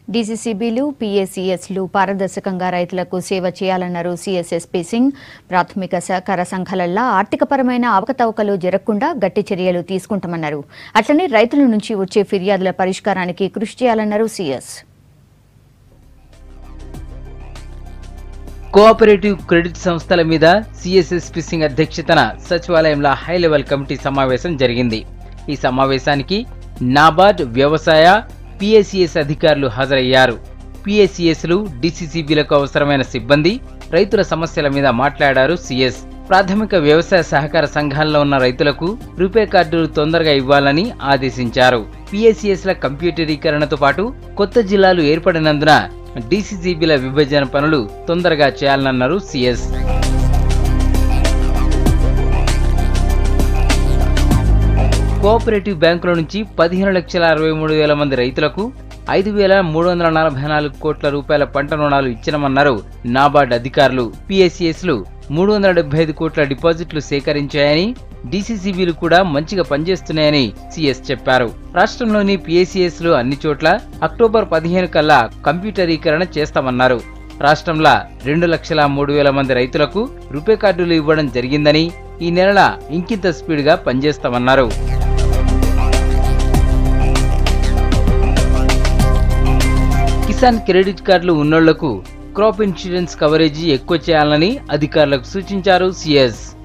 డీసీసీబీలు పీఏసీఎస్లు పారదర్శకంగా రైతులకు సేవ చేయాలన్నారు సీఎస్ఎస్పీ సింగ్ ప్రాథమిక సహకార సంఘాలల్లో ఆర్థికపరమైన అవకతవకలు జరగకుండా గట్టి చర్యలు తీసుకుంటామన్నారు అట్లనే రైతుల నుంచి వచ్చే ఫిర్యాదుల పరిష్కారానికి కృషి చేయాలన్నారు సీఎస్ కోఆపరేటివ్ క్రెడిట్ సంస్థల మీద సిఎస్ఎస్పి సింగ్ అధ్యక్షతన సచివాలయంలో హై లెవెల్ కమిటీ సమావేశం జరిగింది ఈ సమావేశానికి నాబార్డ్ వ్యవసాయ పిఎస్సిఎస్ అధికారులు హాజరయ్యారు పిఎస్సిఎస్లు డిసిసిబిలకు అవసరమైన సిబ్బంది రైతుల సమస్యల మీద మాట్లాడారు సిఎస్ ప్రాథమిక వ్యవసాయ సహకార సంఘాల్లో ఉన్న రైతులకు రూపే కార్డులు తొందరగా ఇవ్వాలని ఆదేశించారు పిఎస్సిఎస్ల కంప్యూటరీకరణతో పాటు కొత్త జిల్లాలు ఏర్పడినందున డిసిసిబిల విభజన పనులు తొందరగా చేయాలన్నారు సిఎస్ కోఆపరేటివ్ బ్యాంకుల నుంచి పదిహేను లక్షల అరవై మూడు వేల మంది రైతులకు ఐదు వేల మూడు వందల నలభై నాలుగు కోట్ల రూపాయల పంట రుణాలు ఇచ్చినమన్నారు నాబార్డ్ అధికారులు పిఎస్సిఎస్లు మూడు వందల డెబ్బై ఐదు కోట్ల డిపాజిట్లు సేకరించాయని డిసిసిబిలు కూడా మంచిగా పనిచేస్తున్నాయని సిఎస్ చెప్పారు రాష్ట్రంలోని పిఎస్సిఎస్లు అన్ని చోట్ల అక్టోబర్ పదిహేను కల్లా కంప్యూటరీకరణ చేస్తామన్నారు రాష్ట్రంలో రెండు లక్షల మూడు వేల మంది రైతులకు రూపే కార్డులు ఇవ్వడం జరిగిందని ఈ నెల ఇంకింత స్పీడ్గా పనిచేస్తామన్నారు కిసాన్ క్రెడిట్ కార్డులు ఉన్నోళ్లకు క్రాప్ ఇన్సూరెన్స్ కవరేజీ ఎక్కువ చేయాలని అధికారులకు సూచించారు సిఎస్